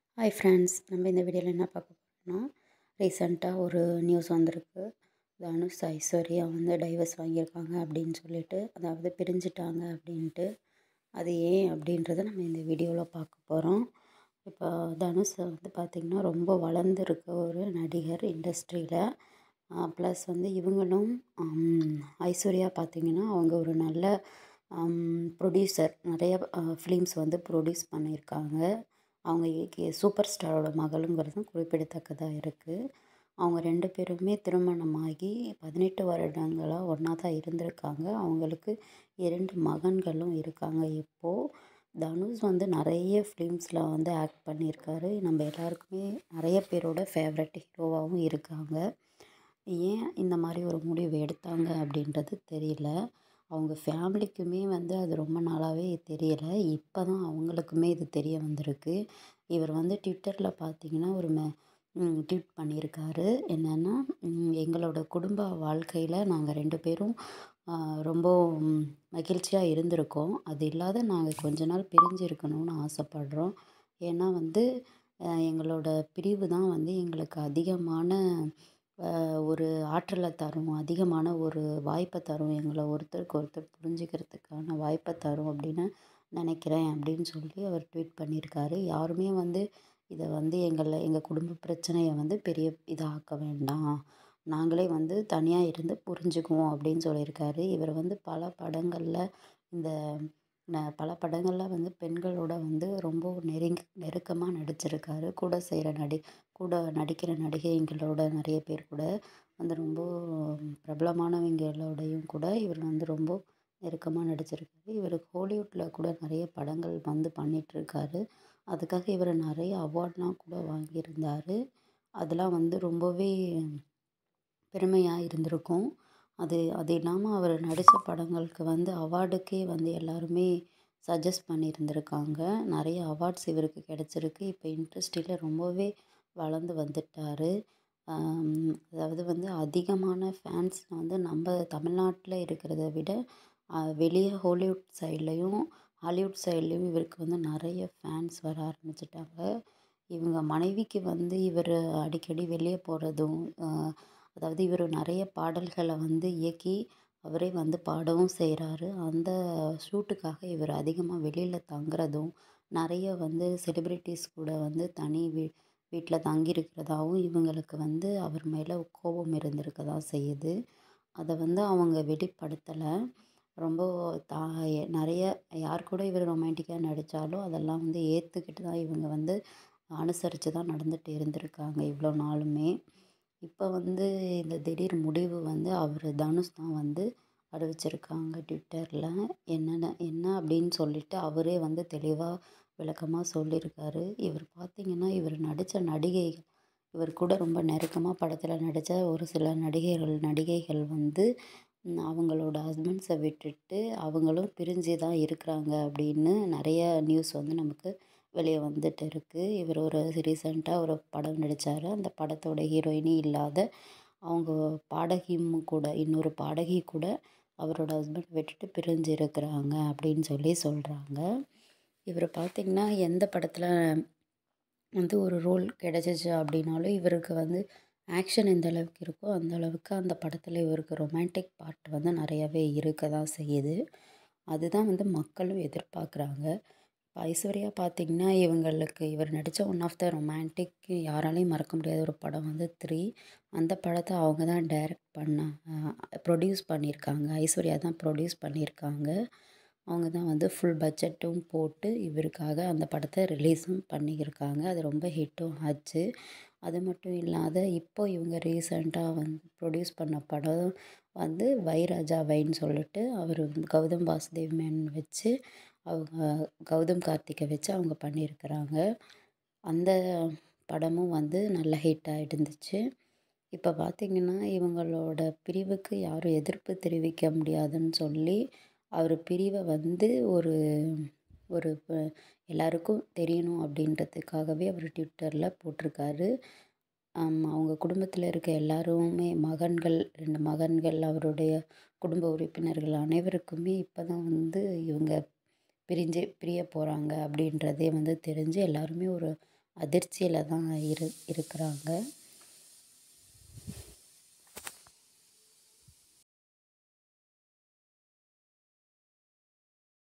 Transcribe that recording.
hi friends நம்ம இந்த வீடியோவில் என்ன பார்க்க போகிறோம்னா ரீசெண்டாக ஒரு நியூஸ் வந்திருக்கு தனுஷ் ஐஸ்வர்யா வந்து டைவர்ஸ் வாங்கியிருக்காங்க அப்படின்னு சொல்லிட்டு அதாவது பிரிஞ்சிட்டாங்க அப்படின்ட்டு அது ஏன் அப்படின்றத நம்ம இந்த வீடியோவில் பார்க்க போகிறோம் இப்போ தனுஷ் வந்து பார்த்திங்கன்னா ரொம்ப வளர்ந்துருக்க ஒரு நடிகர் இண்டஸ்ட்ரியில் ப்ளஸ் வந்து இவங்களும் ஐஸ்வர்யா பார்த்திங்கன்னா அவங்க ஒரு நல்ல ப்ரொடியூசர் நிறைய ஃபிலிம்ஸ் வந்து ப்ரொடியூஸ் பண்ணியிருக்காங்க அவங்க ஏ- சூப்பர் ஸ்டாரோட மகளுங்கிறதும் குறிப்பிடத்தக்கதாக இருக்குது அவங்க ரெண்டு பேருமே திருமணமாகி பதினெட்டு வருடங்களாக ஒன்றா தான் இருந்திருக்காங்க அவங்களுக்கு இரண்டு மகன்களும் இருக்காங்க இப்போது தனுஷ் வந்து நிறைய ஃபிலிம்ஸில் வந்து ஆக்ட் பண்ணியிருக்காரு நம்ம எல்லாருக்குமே நிறைய பேரோட ஃபேவரட் ஹீரோவாகவும் இருக்காங்க ஏன் இந்த மாதிரி ஒரு முடிவு எடுத்தாங்க அப்படின்றது தெரியல அவங்க ஃபேமிலிக்குமே வந்து அது ரொம்ப நாளாகவே தெரியல இப்போ தான் அவங்களுக்குமே இது தெரிய வந்திருக்கு இவர் வந்து ட்விட்டரில் பார்த்தீங்கன்னா ஒரு மெ ட்வீட் பண்ணியிருக்காரு என்னென்னா எங்களோட குடும்ப வாழ்க்கையில் நாங்கள் ரெண்டு பேரும் ஆ, ரொம்ப ம், மகிழ்ச்சியாக இருந்திருக்கோம் அது இல்லாத நாங்கள் கொஞ்ச நாள் பிரிஞ்சு இருக்கணும்னு ஆசைப்படுறோம் ஏன்னா வந்து ஆ, எங்களோட பிரிவு தான் வந்து எங்களுக்கு அதிகமான ஆ, ஒரு ஆற்றலை தரும் அதிகமான ஒரு வாய்ப்பை தரும் எங்களை ஒருத்தருக்கு ஒருத்தர் புரிஞ்சுக்கிறதுக்கான வாய்ப்பை தரும் அப்படின்னு நினைக்கிறேன் அப்படின்னு சொல்லி அவர் ட்வீட் பண்ணியிருக்காரு யாருமே வந்து இதை வந்து எங்களை எங்கள் குடும்ப பிரச்சனையை வந்து பெரிய இதாக்க வேண்டாம் நாங்களே வந்து தனியாக இருந்து புரிஞ்சுக்குவோம் அப்படின்னு சொல்லியிருக்காரு இவர் வந்து பல படங்களில் இந்த ந- பல படங்களில் வந்து பெண்களோட வந்து ரொம்ப நெருங்கி நெருக்கமாக நடிச்சிருக்காரு கூட செய்கிற நடி கூட நடிக்கிற நடிகைங்களோட நிறைய பேர் கூட வந்து ரொம்ப பிரபலமானவங்களோடையும் கூட இவர் வந்து ரொம்ப நெருக்கமாக நடிச்சிருக்காரு இவர் ஹாலிவுட்டில் கூட நிறைய படங்கள் வந்து பண்ணிகிட்ருக்காரு அதுக்காக இவர் நிறைய அவார்ட்லாம் கூட வாங்கியிருந்தார் அதெல்லாம் வந்து ரொம்பவே பெருமையாக இருந்திருக்கும் அது அது இல்லாமல் அவர் நடித்த படங்களுக்கு வந்து அவார்டுக்கே வந்து எல்லாருமே சஜஸ்ட் பண்ணியிருந்திருக்காங்க நிறைய அவார்ட்ஸ் இவருக்கு கிடச்சிருக்கு இப்போ இண்டஸ்ட்ரியில் ரொம்பவே வளர்ந்து வந்துட்டார் அதாவது வந்து அதிகமான ஃபேன்ஸ் வந்து நம்ம தமிழ்நாட்டில் இருக்கிறத விட ஆஹ், வெளியே ஹாலிவுட் சைட்லேயும் ஹாலிவுட் சைட்லேயும் இவருக்கு வந்து நிறைய ஃபேன்ஸ் வர ஆரம்பிச்சிட்டாங்க இவங்க மனைவிக்கு வந்து இவர் அடிக்கடி வெளியே போகிறதும் அதாவது இவர் நிறைய பாடல்களை வந்து இயக்கி அவரே வந்து பாடவும் செய்கிறாரு அந்த ஷூட்டுக்காக இவர் அதிகமாக வெளியில் தங்குறதும் நிறைய வந்து செலிப்ரிட்டிஸ் கூட வந்து தனி வீ வீட்டில் தங்கியிருக்கிறதாவும் இவங்களுக்கு வந்து அவர் மேலே கோபம் இருந்திருக்க தான் செய்யுது அதை வந்து அவங்க வெளிப்படுத்தலை ரொம்ப தா நிறைய யார் கூட இவர் ரொமான்டிக்காக நடித்தாலும் அதெல்லாம் வந்து ஏற்றுக்கிட்டு தான் இவங்க வந்து அனுசரித்து தான் நடந்துட்டு இருந்திருக்காங்க இவ்வளோ நாளுமே இப்போ வந்து இந்த திடீர் முடிவு வந்து அவர் தனுஷ் தான் வந்து அறிவிச்சிருக்காங்க ட்விட்டரில் என்னென்ன என்ன அப்படின்னு சொல்லிட்டு அவரே வந்து தெளிவாக விளக்கமாக சொல்லியிருக்காரு இவர் பார்த்தீங்கன்னா இவர் நடித்த நடிகைகள் இவர் கூட ரொம்ப நெருக்கமாக படத்தில் நடித்த ஒரு சில நடிகைகள் நடிகைகள் வந்து ம், அவங்களோட ஹஸ்பண்ட்ஸை விட்டுட்டு அவங்களும் பிரிஞ்சு தான் இருக்கிறாங்க அப்படின்னு நிறைய நியூஸ் வந்து நமக்கு வெளியே வந்துட்டு இருக்குது இவர் ஒரு ரீசெண்டாக ஒரு படம் நடித்தார் அந்த படத்தோட ஹீரோயினி இல்லாத அவங்க பாடகியும் கூட இன்னொரு பாடகி கூட அவரோட ஹஸ்பண்ட் விட்டுட்டு பிரிஞ்சு இருக்கிறாங்க அப்படின்னு சொல்லி சொல்கிறாங்க இவர் பார்த்திங்கன்னா எந்த படத்தில் வந்து ஒரு ரோல் கிடச்சிச்சு அப்படின்னாலும் இவருக்கு வந்து ஆக்ஷன் எந்த அளவுக்கு இருக்கோ அந்த அளவுக்கு அந்த படத்தில் இவருக்கு ரொமான்டிக் பார்ட் வந்து நிறையவே இருக்க தான் செய்யுது அதுதான் வந்து மக்களும் எதிர்பார்க்குறாங்க இப்போ ஐஸ்வர்யா பார்த்திங்கன்னா இவங்களுக்கு இவர் நடித்த ஒன் ஆஃப் த ரொமான்டிக் யாராலையும் மறக்க முடியாத ஒரு படம் வந்து த்ரீ அந்த படத்தை அவங்க தான் டைரக்ட் பண்ண ப்ரொடியூஸ் பண்ணியிருக்காங்க ஐஸ்வர்யா தான் ப்ரொடியூஸ் பண்ணியிருக்காங்க அவங்க தான் வந்து ஃபுல் பட்ஜெட்டும் போட்டு இவருக்காக அந்த படத்தை ரிலீஸும் பண்ணியிருக்காங்க அது ரொம்ப ஹிட்டும் ஆச்சு அது மட்டும் இல்லாத இப்போ இவங்க ரீசெண்டாக வந்து ப்ரொடியூஸ் பண்ண படம் வந்து வைராஜா வைன்னு சொல்லிட்டு அவர் கௌதம் வாசுதேவ் மேன் வச்சு அவங்க கௌதம் கார்த்திகை வச்சு அவங்க பண்ணியிருக்கிறாங்க அந்த படமும் வந்து நல்ல ஹிட்டாக இருந்துச்சு இப்போ பார்த்திங்கன்னா இவங்களோட பிரிவுக்கு யாரும் எதிர்ப்பு தெரிவிக்க முடியாதுன்னு சொல்லி அவர் பிரிவை வந்து ஒரு ஒரு ப- எல்லாருக்கும் தெரியணும் அப்படின்றதுக்காகவே அவர் ட்விட்டரில் போட்டிருக்காரு ஆம், அவங்க குடும்பத்தில் இருக்க எல்லாருமே மகன்கள் ரெண்டு மகன்கள் அவருடைய குடும்ப உறுப்பினர்கள் அனைவருக்குமே இப்போ தான் வந்து இவங்க பிரிஞ்சு பிரிய போகிறாங்க அப்படின்றதே வந்து தெரிஞ்சு எல்லாருமே ஒரு அதிர்ச்சியில் தான் இரு இருக்கிறாங்க